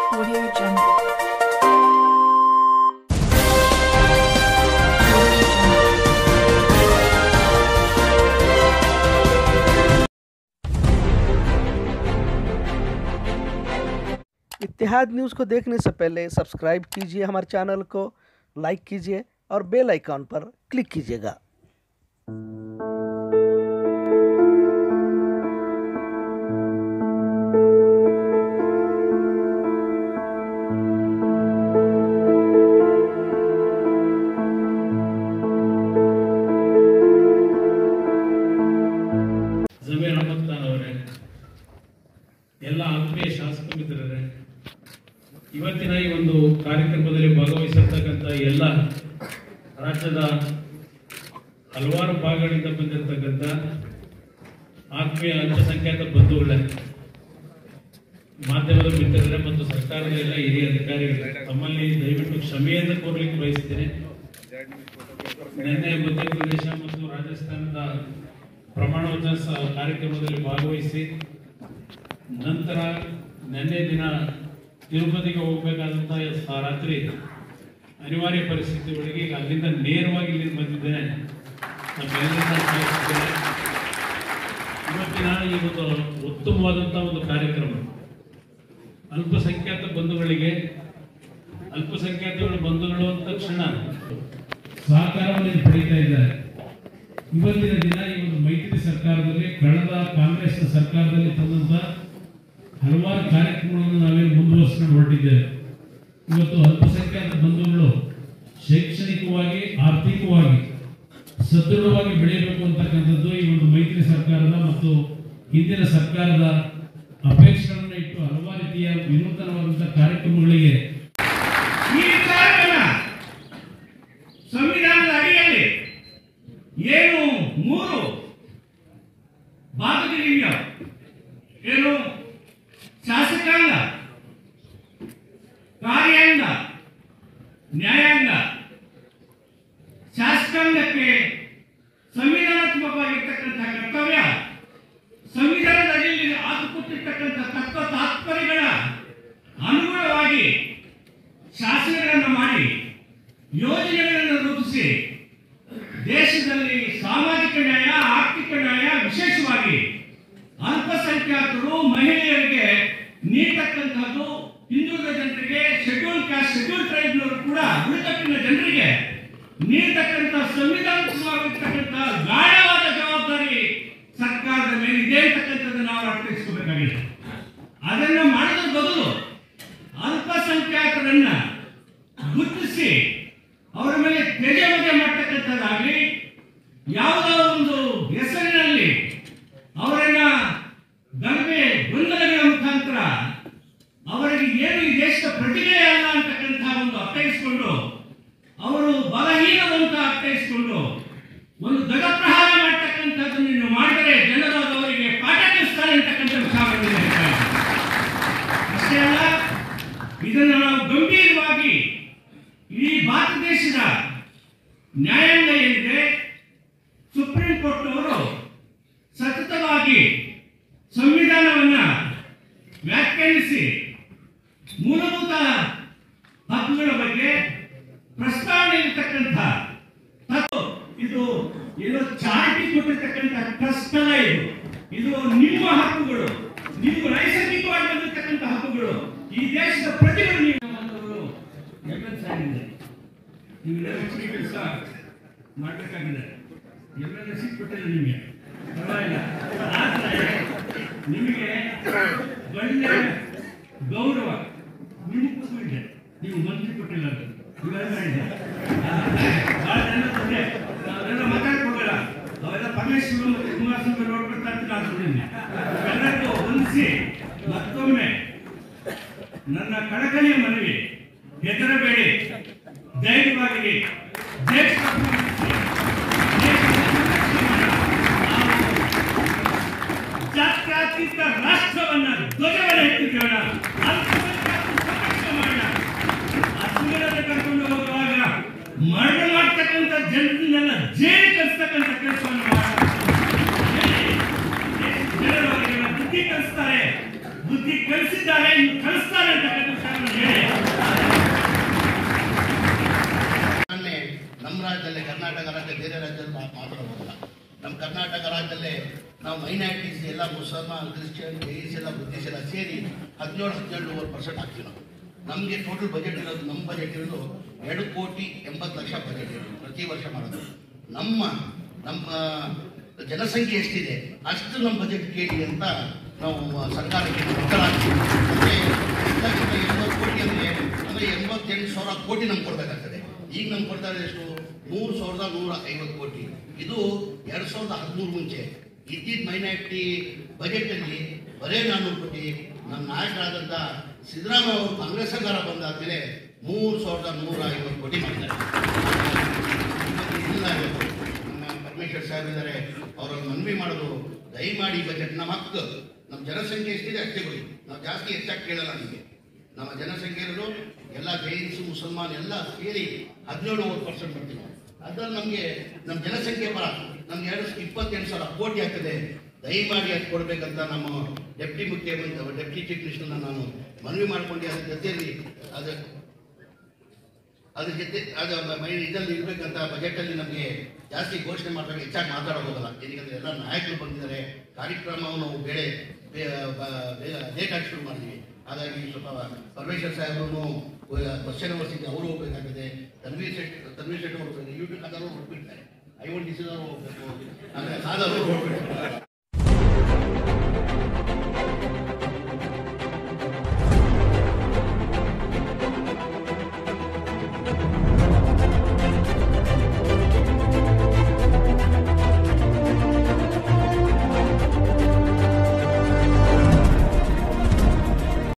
Audio Jungle. Audio Jungle. Ittehad news को देखने से पहले सब्सक्राइब कीजिए हमारे चैनल को लाइक कीजिए और बेल आइकॉन पर क्लिक कीजिएगा ಜಮೀರ್ ಅಹಮದ್ ಖಾನ್ ಅವರೇ ಎಲ್ಲ ಆತ್ಮೀಯ ಶಾಸಕ ಮಿತ್ರರೇ ಇವತ್ತಿನ ಈ ಒಂದು ಕಾರ್ಯಕ್ರಮದಲ್ಲಿ ಭಾಗವಹಿಸಿರ್ತಕ್ಕಂಥ ಎಲ್ಲ ರಾಜ್ಯದ ಹಲವಾರು ಭಾಗಗಳಿಂದ ಬಂದಿರತಕ್ಕಂಥ ಆತ್ಮೀಯ ಅಲ್ಪಸಂಖ್ಯಾತ ಬಂಧುಗಳೇ ಮಾಧ್ಯಮದ ಮಿತ್ರರೇ ಮತ್ತು ಸರ್ಕಾರದ ಎಲ್ಲ ಹಿರಿಯ ಅಧಿಕಾರಿಗಳೇ ತಮ್ಮಲ್ಲಿ ದಯವಿಟ್ಟು ಕ್ಷಮೆಯನ್ನು ಕೋರ್ಲಿಕ್ಕೆ ಬಯಸ್ತೇನೆ ನಿನ್ನೆ ಮಧ್ಯಪ್ರದೇಶ ಮತ್ತು ರಾಜಸ್ಥಾನದ ಪ್ರಮಾಣ ವಚನ ಸ- ಕಾರ್ಯಕ್ರಮದಲ್ಲಿ ಭಾಗವಹಿಸಿ ನಂತರ ನಿನ್ನೆ ದಿನ ತಿರುಪತಿಗೆ ಹೋಗಬೇಕಾದಂಥ ಸ- ರಾತ್ರಿ ಅನಿವಾರ್ಯ ಪರಿಸ್ಥಿತಿಗಳಿಗೆ ಈಗ ಅಲ್ಲಿಂದ ನೇರವಾಗಿ ಇಲ್ಲಿ ಬಂದಿದ್ದೇನೆ ನಮ್ಮೆಲ್ಲರನ್ನ ಸ್ವಾಗತಿಸ್ತೇನೆ. ಇವತ್ತಿನ ಈ ಒಂದು ಉತ್ತಮವಾದಂಥ ಒಂದು ಕಾರ್ಯಕ್ರಮ ಅಲ್ಪಸಂಖ್ಯಾತ ಬಂಧುಗಳಿಗೆ ಅಲ್ಪಸಂಖ್ಯಾತಗಳ ಬಂಧುಗಳು ಅಂದ ತಕ್ಷಣ ಸಹಕಾರವನ್ನು ಪಡೀತಾ ಇದ್ದಾರೆ ಇವತ್ತಿನ ದಿನ ಈ ಒಂದು ಮೈತ್ರಿ ಸರ್ಕಾರದಲ್ಲಿ ಕಳೆದ ಕಾಂಗ್ರೆಸ್ ಸರ್ಕಾರದಲ್ಲಿ ತಂದಂತ ಹಲವಾರು ಕಾರ್ಯಕ್ರಮಗಳನ್ನು ನಾವೇನು ಮುಂದುವರಿಸ್ಕೊಂಡು ಹೊರಟಿದ್ದೇವೆ ಇವತ್ತು ಅಲ್ಪಸಂಖ್ಯಾತ ಬಂಧುಗಳು ಶೈಕ್ಷಣಿಕವಾಗಿ ಆರ್ಥಿಕವಾಗಿ ಸದೃಢವಾಗಿ ಬೆಳೆಯಬೇಕು ಅಂತಕ್ಕಂಥದ್ದು ಈ ಒಂದು ಮೈತ್ರಿ ಸರ್ಕಾರದ ಮತ್ತು ಹಿಂದಿನ ಸರ್ಕಾರದ ಅಪೇಕ್ಷೆಗಳನ್ನು ಇಟ್ಟು ಹಲವಾರು ರೀತಿಯ ವಿನೂತನವಾದಂತಹ ಕಾರ್ಯಕ್ರಮಗಳಿಗೆ ಈ ವಿಚಾರವನ್ನ ಸಂವಿಧಾನದ ಅಡಿಯಲ್ಲಿ ಏನು ಮೂರು ಭಾಗಗಳಿವೆಯೋ ಏನು ಶಾಸಕಾಂಗ ಕಾರ್ಯಾಂಗ ನ್ಯಾಯಾಂಗ ಶಾಸಕಾಂಗಕ್ಕೆ ಸಂವಿಧಾನಾತ್ಮಕವಾಗಿರ್ತಕ್ಕಂಥ ಕರ್ತವ್ಯ ಸಂವಿಧಾನದ ಅಡಿಯಲ್ಲಿ ಹಾಕಿಕೊಟ್ಟಿರ್ತಕ್ಕಂಥ ತತ್ವ ತಾತ್ಪರ್ಯಗಳ ಅನುಗುಣವಾಗಿ ಶಾಸನಗಳನ್ನು ಮಾಡಿ ಯೋಜನೆಗಳನ್ನು ರೂಪಿಸಿ ದೇಶದಲ್ಲಿ ಸಾಮಾಜಿಕ ನ್ಯಾಯ ಆರ್ಥಿಕ ನ್ಯಾಯ ವಿಶೇಷವಾಗಿ ಅಲ್ಪಸಂಖ್ಯಾತರು ಮಹಿಳೆಯರಿಗೆ ನೀಡತಕ್ಕಂಥದ್ದು ಹಿಂದುಳಿದ ಜನರಿಗೆ ಶೆಡ್ಯೂಲ್ ಕಾಸ್ಟ್ ಶೆಡ್ಯೂಲ್ ಟ್ರೈಬ್ನವರು ಕೂಡ ಬುಡಕಟ್ಟಿನ ಜನರಿಗೆ ನೀಡತಕ್ಕಂಥ ಸಂವಿಧಾನಿಕವಾಗಿರ್ತಕ್ಕಂಥ ಗಾಢವಾದ ಜವಾಬ್ದಾರಿ ಸರ್ಕಾರದ ಮೇಲೆ ಇದೆ ಅಂತಕ್ಕಂಥದ್ದು ನಾವು ಅರ್ಥೈಸ್ಕೋಬೇಕಾಗಿದೆ ಅದನ್ನ ಮಾಡೋದ್ರ ಬದಲು ಅಲ್ಪಸಂಖ್ಯಾತರನ್ನ ಗುರುತಿಸಿ ಅವರ ಮೇಲೆ ತೆಗೆಮರೆ ಮಾಡ್ತಕ್ಕಂಥದ್ದಾಗಲಿ ಯಾವುದೋ ಒಂದು ಹೆಸರಿನಲ್ಲಿ ಅವರನ್ನ ಗಲಭೆ ಗೊಂದಲಗಳ ಮುಖಾಂತರ ಅವರಿಗೆ ಏನು ಈ ದೇಶದ ಪ್ರತಿಭೆ ಅಲ್ಲ ಅಂತಕ್ಕಂಥ ಒಂದು ಅರ್ಥೈಸಿಕೊಂಡು ಅವರು ಬಲಹೀನರು ಅಂತ ಅರ್ಥೈಸಿಕೊಂಡು ಒಂದು ದಗಪ್ರಹಾರ ಮಾಡ್ತಕ್ಕಂಥದ್ದನ್ನು ನೀವು ಮಾಡಿದರೆ ಜನರು ಅದು ಅವರಿಗೆ ಪಾಠ ಕಲಿಸ್ತಾರೆ ಅಂತಕ್ಕಂಥ ವಿಚಾರವನ್ನು ಹೇಳ್ತಾ ಇದ್ದೀನಿ. ಅಷ್ಟೇ ಅಲ್ಲ ಇದನ್ನು ನಾವು ಗಂಭೀರವಾಗಿ ಈ ಭಾರತ ದೇಶದ ನ್ಯಾಯಾಂಗ ಏನಿದೆ ಸುಪ್ರೀಂ ಕೋರ್ಟ್ ಅವರು ಸತತವಾಗಿ ಸಂವಿಧಾನವನ್ನ ವ್ಯಾಖ್ಯಾನಿಸಿ ಮೂಲಭೂತ ಹಕ್ಕುಗಳ ಬಗ್ಗೆ ಪ್ರಸ್ತಾವನೆ ಇರತಕ್ಕಂಥ ತತ್ವ ಇದು ಏನೋ ಚಾರಿಟಿ ಕೊಟ್ಟಿರ್ತಕ್ಕಂಥ ಟ್ರಸ್ಟ್ ಅಲ್ಲ ಇದು ಇದು ನಿಮ್ಮ ಹಕ್ಕುಗಳು ನೀವು ನೈಸರ್ಗಿಕವಾಗಿ ಬಂದಿರತಕ್ಕಂಥ ಹಕ್ಕುಗಳು ಈ ದೇಶದ ಪ್ರಜೆಗಳು ನೀವು ನಮ್ಮಂಥವರು ಎಫ್ಎಸ್ ಆಗಿದೆ ನೀವೆಲ್ಲ ಹೆಚ್ಚಿಗೆ ಕೆಲಸ ಮಾಡಬೇಕಾಗಿದೆ ಎಲ್ಲೆಲ್ಲ ಸಿಕ್ಬಿಟ್ಟಿಲ್ಲ ನಿಮಗೆ ಪರವಾಗಿಲ್ಲ ಆದರೆ ನಿಮಗೆ ಒಳ್ಳೆ ಗೌರವ ನಿಮಗೂ ಇದೆ ನೀವು ಮಂತ್ರಿ ಕೊಟ್ಟಿಲ್ಲ ಅದು ಇವೆಲ್ಲ ಇದೆ ಆ, ಭಾಳ ಜನ ತೊಂದ್ರೆ ನಾವೆಲ್ಲ ಮಾತಾಡ್ಕೊಬೇಡ ಅವೆಲ್ಲ ಪರಮೇಶ್ವರ ಮತ್ತು ಕುಮಾರಸ್ವಾಮಿ ನೋಡ್ಬಿಡ್ತಾ ಇರ್ತೀನಿ ಅನ್ಕೊಂಡಿದ್ದೀನಿ ಎಲ್ಲರಿಗೂ ಹೊಂದಿಸಿ ಮತ್ತೊಮ್ಮೆ ನನ್ನ ಕಳಕಳಿಯ ಮನವಿ ಹೆದರಬೇಡಿ ಧೈರ್ಯವಾಗಿರಿ ದೇಶ ಜಾತ್ಯತೀತ ರಾಷ್ಟ್ರವನ್ನ ಧ್ವಜವನ್ನು ಎತ್ತಿಕೊಳ್ಳೋಣ ಅಲ್ಪಸಂಖ್ಯಾತರ ಸಂರಕ್ಷಣೆ ಮಾಡೋಣ ಅಸುರತೆ ಕರ್ಕೊಂಡು ಹೋಗುವಾಗ ಮರಣ ಮಾಡ್ತಕ್ಕಂಥ ಜನರನ್ನೆಲ್ಲ ಜೈಲು ಕಲಿಸ್ತಕ್ಕಂಥ ಕೆಲಸವನ್ನು ಮಾಡೋಣ ಜನರು ಅವರಿಗೆಲ್ಲ ಬುದ್ಧಿ ಕಲಿಸ್ತಾರೆ ಬುದ್ಧಿ ಕಲಿಸಿದ್ದಾರೆ ಇನ್ನು ಕಲಿಸ್ತಾರೆ ಅಂತಕ್ಕಂಥ ವಿಚಾರನ ಈಗಾಗಲೇ ಕರ್ನಾಟಕ ರಾಜ್ಯ ಬೇರೆ ರಾಜ್ಯದಲ್ಲಿ ಮಾ- ಮಾತಾಡೋದಿಲ್ಲ ನಮ್ಮ ಕರ್ನಾಟಕ ರಾಜ್ಯದಲ್ಲೇ ನಾವು ಮೈನಾರಿಟೀಸ್ ಎಲ್ಲ ಮುಸಲ್ಮಾನ್ ಕ್ರಿಶ್ಚಿಯನ್ ಗೇಸ್ ಎಲ್ಲ ಬುದ್ಧಿಸ್ ಎಲ್ಲ ಸೇರಿ ಹದಿನೇಳು ಹದಿನೇಳುವರೆ ಪರ್ಸೆಂಟ್ ಆಗ್ತೀವಿ ನಾವು ನಮಗೆ ಟೋಟಲ್ ಬಜೆಟ್ ಇರೋದು ನಮ್ಮ ಬಜೆಟ್ ಇರೋದು ಎರಡು ಕೋಟಿ ಎಂಬತ್ತು ಲಕ್ಷ ಬಜೆಟ್ ಇರೋದು ಪ್ರತಿ ವರ್ಷ ಮಾಡೋದು ನಮ್ಮ ನಮ್ಮ ಜನಸಂಖ್ಯೆ ಎಷ್ಟಿದೆ ಅಷ್ಟು ನಮ್ಮ ಬಜೆಟ್ ಕೇಳಿ ಅಂತ ನಾವು ಸರ್ಕಾರಕ್ಕೆ ಒತ್ತಡ ಹಾಕ್ತೀವಿ ಮತ್ತೆ ಎಲ್ಲಕ್ಕಿಂತ ಎಂಬತ್ತು ಕೋಟಿ ಅಂದರೆ ಅಂದರೆ ಎಂಬತ್ತೆಂಟು ಸಾವಿರ ಕೋಟಿ ನಮ್ಗೆ ಕೊಡಬೇಕಾಗ್ತದೆ ಈಗ ನಮ್ಗೆ ಕೊಡ್ತಾ ಇರೋದು ಎಷ್ಟು ಮೂರು ಸಾವಿರದ ನೂರ ಐವತ್ತು ಕೋಟಿ ಇದು ಎರಡು ಸಾವಿರದ ಹದಿಮೂರು ಮುಂಚೆ ಇದ್ದಿದ್ದ ಮೈನಾರಿಟಿ ಬಜೆಟಲ್ಲಿ ಬರೇ ನಾನ್ನೂರು ಕೋಟಿ ನಮ್ಮ ನಾಯಕರಾದಂಥ ಸಿದ್ದರಾಮಯ್ಯ ಅವರು ಕಾಂಗ್ರೆಸ್ ಸರ್ಕಾರ ಬಂದಾದ್ಮೇಲೆ ಮೂರು ಸಾವಿರದ ನೂರ ಐವತ್ತು ಕೋಟಿ ಮಾಡಿದ್ದಾರೆ ಇಲ್ಲ ಇವತ್ತು ನಮ್ಮ ಪರಮೇಶ್ವರ್ ಸಾಹೇಬ್ ಇದ್ದಾರೆ ಅವರಲ್ಲಿ ಮನವಿ ಮಾಡೋದು ದಯಮಾಡಿ ಬಜೆಟ್ ನಮ್ಮ ಹಕ್ಕು ನಮ್ಮ ಜನಸಂಖ್ಯೆ ಎಷ್ಟಿದೆ ಅಷ್ಟೇ ಕೊಡಿ ನಾವು ಜಾಸ್ತಿ ಹೆಚ್ಚಾಗಿ ಕೇಳಲ್ಲ ನಿಮಗೆ ನಮ್ಮ ಜನಸಂಖ್ಯೆ ಇರೋದು ಎಲ್ಲ ಜೈನ್ಸ್ ಮುಸಲ್ಮಾನ್ ಎಲ್ಲ ಸೇರಿ ಹದಿನೇಳು ಪರ್ಸೆಂಟ್ ಬರ್ತೀವಿ ಅದ್ರಲ್ಲಿ ನಮಗೆ ನಮ್ಮ ಜನಸಂಖ್ಯೆ ಬರ ನಮ್ಗೆ ಎರಡು ಇಪ್ಪತ್ತೆಂಟು ಸಾವಿರ ಕೋಟಿ ಆಗ್ತದೆ ದಯಮಾಡಿ ಅದು ಕೊಡ್ಬೇಕಂತ ನಮ್ಮ ಡೆಪ್ಟಿ ಮುಖ್ಯಮಂತ್ರಿ ಡೆಪ್ಟಿ ಚೀಫ್ ಮಿನಿಸ್ಟರ್ನ ನಾನು ಮನವಿ ಮಾಡ್ಕೊಂಡು ಅದ್ರ ಜೊತೆಯಲ್ಲಿ ಅದು ಅದ್ರ ಜೊತೆ ಅದು ಮೈ ಇದರಲ್ಲಿ ಇರ್ಬೇಕಂತ ಬಜೆಟಲ್ಲಿ ನಮಗೆ ಜಾಸ್ತಿ ಘೋಷಣೆ ಮಾಡಿದಾಗ ಹೆಚ್ಚಾಗಿ ಮಾತಾಡೋ ಹೋಗಲ್ಲ ಏನಕ್ಕೆ ಎಲ್ಲ ನಾಯಕರು ಬಂದಿದ್ದಾರೆ ಕಾರ್ಯಕ್ರಮವನ್ನು ನಾವು ಬೇರೆ ಬೇ- ಬ- ಬೇಗ ಲೇಟಾಗಿ ಶುರು ಮಾಡಿದ್ವಿ ಹಾಗಾಗಿ ಸ್ವಲ್ಪ ಪರಮೇಶ್ವರ್ ಸಾಹೇಬರು ಕ್ವಶನ್ ಅವರ್ಸಿಗೆ ಅವರು ಹೋಗ್ಬೇಕಾಗಿದೆ ತನ್ವೀರ್ ಶೆಟ್ ತನ್ವೀರ್ ಶೆಟ್ಟಿ ಹೋಗ್ಬೇಕು ಯೂಟ್ಯೂಬ್ ಖಾತಾರು ಹೋಗ್ಬಿಡ್ತಾರೆ ಐ ಒನ್ ಡಿ ಸಿ ಹೋಗ್ಬೇಕು ಆಮೇಲೆ ಸಾದವರು ಹೋಗ್ಬೇಕು